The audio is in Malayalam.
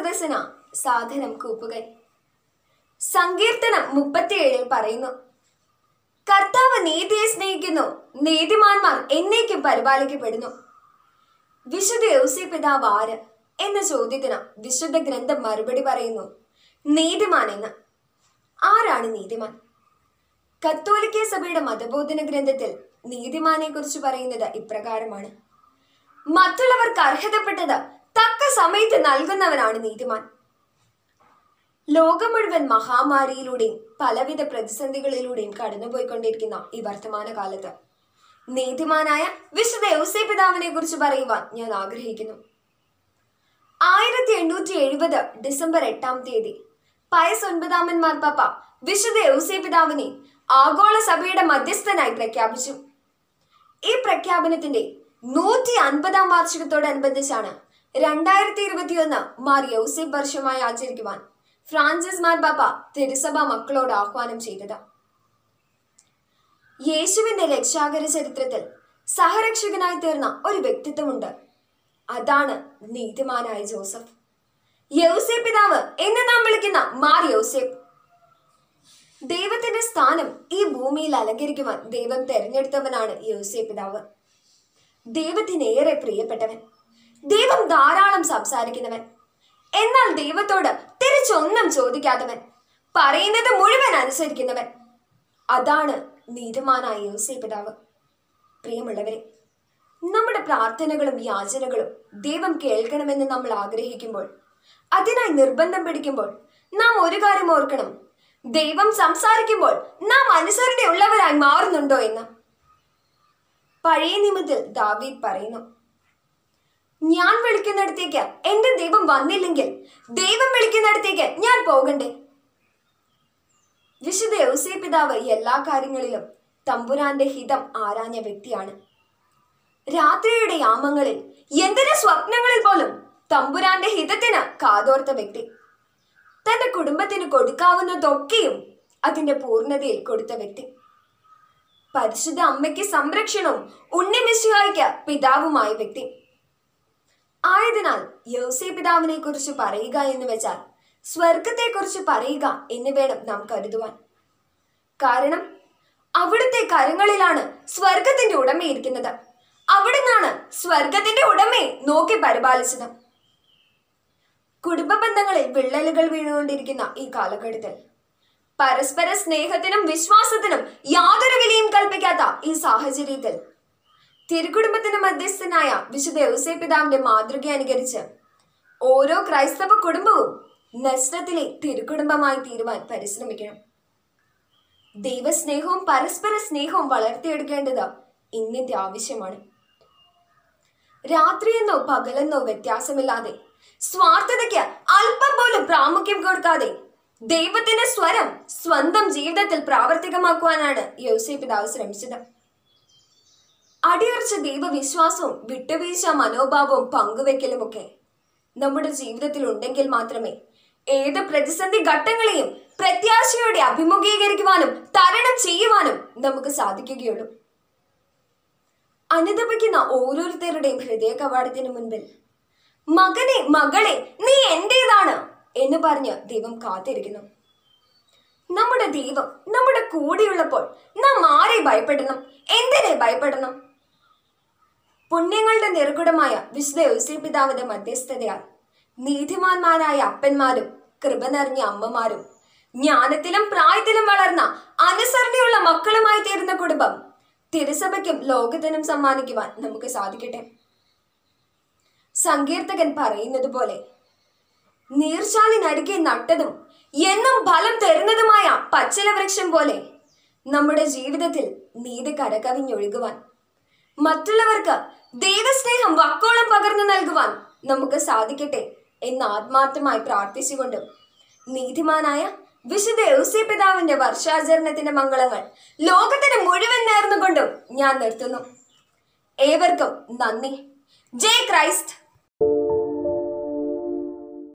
സദസ്സിന സാധനം കൂപ്പുകൈ സങ്കീർത്തനം മുപ്പത്തിയേഴിൽ പറയുന്നു കർത്താവ് നീതിയെ സ്നേഹിക്കുന്നു നീതിമാന്മാർ എന്നേക്കും പരിപാലിക്കപ്പെടുന്നു വിശുദ്ധ യൗസി പിതാവ് ആര് എന്ന ചോദ്യത്തിന് വിശുദ്ധ ഗ്രന്ഥം മറുപടി പറയുന്നു നീതിമാൻ എന്ന് ആരാണ് നീതിമാൻ കത്തോലിക്ക സഭയുടെ മതബോധന ഗ്രന്ഥത്തിൽ നീതിമാനെ കുറിച്ച് പറയുന്നത് ഇപ്രകാരമാണ് മറ്റുള്ളവർക്ക് അർഹതപ്പെട്ടത് തക്ക സമയത്ത് നൽകുന്നവനാണ് നീതിമാൻ ലോകം മുഴുവൻ മഹാമാരിയിലൂടെയും പലവിധ പ്രതിസന്ധികളിലൂടെയും കടന്നുപോയിക്കൊണ്ടിരിക്കുന്ന ഈ വർത്തമാന കാലത്ത് നീതിമാനായ വിശുദ്ധ യൗസേ പിതാവിനെ കുറിച്ച് പറയുവാൻ ഞാൻ ആഗ്രഹിക്കുന്നു ആയിരത്തി എണ്ണൂറ്റി എഴുപത് ഡിസംബർ എട്ടാം തീയതി പയസ് ഒൻപതാമൻ മാർപ്പാപ്പ വിശുദ്ധ യൗസേ പിതാവിനെ ആഗോള സഭയുടെ മധ്യസ്ഥനായി പ്രഖ്യാപിച്ചു ഈ പ്രഖ്യാപനത്തിന്റെ നൂറ്റി അൻപതാം വാർഷികത്തോടനുബന്ധിച്ചാണ് രണ്ടായിരത്തി ഇരുപത്തിയൊന്ന് മാർ യൗസേഫ് വർഷമായി ആചരിക്കുവാൻ ഫ്രാൻസിസ് മാർപാപ്പ തിരുസഭ മക്കളോട് ആഹ്വാനം ചെയ്തത് യേശുവിന്റെ രക്ഷാകര ചരിത്രത്തിൽ സഹരക്ഷകനായി തീർന്ന ഒരു വ്യക്തിത്വമുണ്ട് അതാണ് നീതിമാനായ ജോസഫ് യൗസേ പിതാവ് എന്ന് നാം വിളിക്കുന്ന മാർ യൗസേപ്പ് ദൈവത്തിന്റെ സ്ഥാനം ഈ ഭൂമിയിൽ അലങ്കരിക്കുവാൻ ദൈവം തെരഞ്ഞെടുത്തവനാണ് യൗസേ പിതാവ് ദൈവത്തിന് ഏറെ പ്രിയപ്പെട്ടവൻ ദൈവം ധാരാളം സംസാരിക്കുന്നവൻ എന്നാൽ ദൈവത്തോട് തിരിച്ചൊന്നും ചോദിക്കാത്തവൻ പറയുന്നത് മുഴുവൻ അനുസരിക്കുന്നവൻ അതാണ് നീതിമാനായ യോസേ പിതാവ് പ്രിയമുള്ളവരെ നമ്മുടെ പ്രാർത്ഥനകളും യാചനകളും ദൈവം കേൾക്കണമെന്ന് നമ്മൾ ആഗ്രഹിക്കുമ്പോൾ അതിനായി നിർബന്ധം പിടിക്കുമ്പോൾ നാം ഒരു കാര്യം ഓർക്കണം ദൈവം സംസാരിക്കുമ്പോൾ നാം അനുസരണയുള്ളവരായി മാറുന്നുണ്ടോ എന്ന് പഴയ നിയമത്തിൽ ദാവീദ് പറയുന്നു ഞാൻ വിളിക്കുന്നിടത്തേക്ക് എന്റെ ദൈവം വന്നില്ലെങ്കിൽ ദൈവം വിളിക്കുന്നിടത്തേക്ക് ഞാൻ പോകണ്ടേ വിശുദ്ധ യൗസേ പിതാവ് എല്ലാ കാര്യങ്ങളിലും തമ്പുരാന്റെ ഹിതം ആരാഞ്ഞ വ്യക്തിയാണ് രാത്രിയുടെ യാമങ്ങളിൽ എന്തിന് സ്വപ്നങ്ങളിൽ പോലും തമ്പുരാന്റെ ഹിതത്തിന് കാതോർത്ത വ്യക്തി തന്റെ കുടുംബത്തിന് കൊടുക്കാവുന്നതൊക്കെയും അതിന്റെ പൂർണ്ണതയിൽ കൊടുത്ത വ്യക്തി പരിശുദ്ധ അമ്മയ്ക്ക് സംരക്ഷണവും ഉണ്ണിമിശിഹായ്ക്ക് പിതാവുമായ വ്യക്തി ആയതിനാൽ യോസേ പിതാവിനെ കുറിച്ച് പറയുക എന്ന് വെച്ചാൽ സ്വർഗത്തെക്കുറിച്ച് പറയുക എന്ന് വേണം നാം കരുതുവാൻ കാരണം അവിടുത്തെ കരങ്ങളിലാണ് സ്വർഗത്തിന്റെ ഉടമയിരിക്കുന്നത് അവിടുന്നാണ് സ്വർഗത്തിന്റെ ഉടമയെ നോക്കി പരിപാലിച്ചത് കുടുംബ ബന്ധങ്ങളിൽ വിള്ളലുകൾ വീണുകൊണ്ടിരിക്കുന്ന ഈ കാലഘട്ടത്തിൽ പരസ്പര സ്നേഹത്തിനും വിശ്വാസത്തിനും യാതൊരു വിലയും കൽപ്പിക്കാത്ത ഈ സാഹചര്യത്തിൽ തിരുക്കുടുംബത്തിന് മധ്യസ്ഥനായ വിശുദ്ധ യൗസേ പിതാവിന്റെ മാതൃക അനുകരിച്ച് ഓരോ ക്രൈസ്തവ കുടുംബവും നഷ്ടത്തിലെ തിരുക്കുടുംബമായി തീരുവാൻ പരിശ്രമിക്കണം ദൈവസ്നേഹവും പരസ്പര സ്നേഹവും വളർത്തിയെടുക്കേണ്ടത് ഇന്നിന്റെ ആവശ്യമാണ് രാത്രിയെന്നോ പകലെന്നോ വ്യത്യാസമില്ലാതെ സ്വാർത്ഥതയ്ക്ക് അല്പം പോലും പ്രാമുഖ്യം കൊടുക്കാതെ ദൈവത്തിന്റെ സ്വരം സ്വന്തം ജീവിതത്തിൽ പ്രാവർത്തികമാക്കുവാനാണ് യോസേ പിതാവ് ശ്രമിച്ചത് അടിയുറച്ച ദൈവവിശ്വാസവും വിട്ടുവീഴ്ച മനോഭാവവും പങ്കുവെക്കലുമൊക്കെ നമ്മുടെ ജീവിതത്തിൽ ഉണ്ടെങ്കിൽ മാത്രമേ ഏത് പ്രതിസന്ധി ഘട്ടങ്ങളെയും പ്രത്യാശയോടെ അഭിമുഖീകരിക്കുവാനും തരണം ചെയ്യുവാനും നമുക്ക് സാധിക്കുകയുള്ളൂ അനുദപിക്കുന്ന ഓരോരുത്തരുടെയും ഹൃദയ കവാടത്തിന് മുൻപിൽ മകനെ മകളെ നീ എന്റേതാണ് എന്ന് പറഞ്ഞ് ദൈവം കാത്തിരിക്കുന്നു നമ്മുടെ ദൈവം നമ്മുടെ കൂടെയുള്ളപ്പോൾ നാം ആരെ ഭയപ്പെടണം എന്തിനെ ഭയപ്പെടണം പുണ്യങ്ങളുടെ നിറകുടമായ വിശുദ്ധ യോസേ പിതാവിന്റെ മധ്യസ്ഥതയാൽ നീതിമാന്മാരായ അപ്പന്മാരും കൃപ നിറഞ്ഞ അമ്മമാരും ജ്ഞാനത്തിലും പ്രായത്തിലും വളർന്ന അനുസരണയുള്ള മക്കളുമായി തീരുന്ന കുടുംബം തിരുസഭയ്ക്കും ലോകത്തിനും സമ്മാനിക്കുവാൻ നമുക്ക് സാധിക്കട്ടെ സങ്കീർത്തകൻ പറയുന്നത് പോലെ നീർച്ചാലിനരികെ നട്ടതും എന്നും ഫലം തരുന്നതുമായ പച്ചില വൃക്ഷം പോലെ നമ്മുടെ ജീവിതത്തിൽ നീതി കരകവിഞ്ഞൊഴുകുവാൻ മറ്റുള്ളവർക്ക് ദൈവസ്നേഹം വക്കോളം പകർന്നു നൽകുവാൻ നമുക്ക് സാധിക്കട്ടെ എന്ന് ആത്മാർത്ഥമായി പ്രാർത്ഥിച്ചുകൊണ്ടും നീതിമാനായ വിശുദ്ധ യൗസേ പിതാവിന്റെ വർഷാചരണത്തിന്റെ മംഗളങ്ങൾ ലോകത്തിന് മുഴുവൻ നേർന്നുകൊണ്ടും ഞാൻ നിർത്തുന്നു ഏവർക്കും നന്ദി ജയ് ക്രൈസ്റ്റ്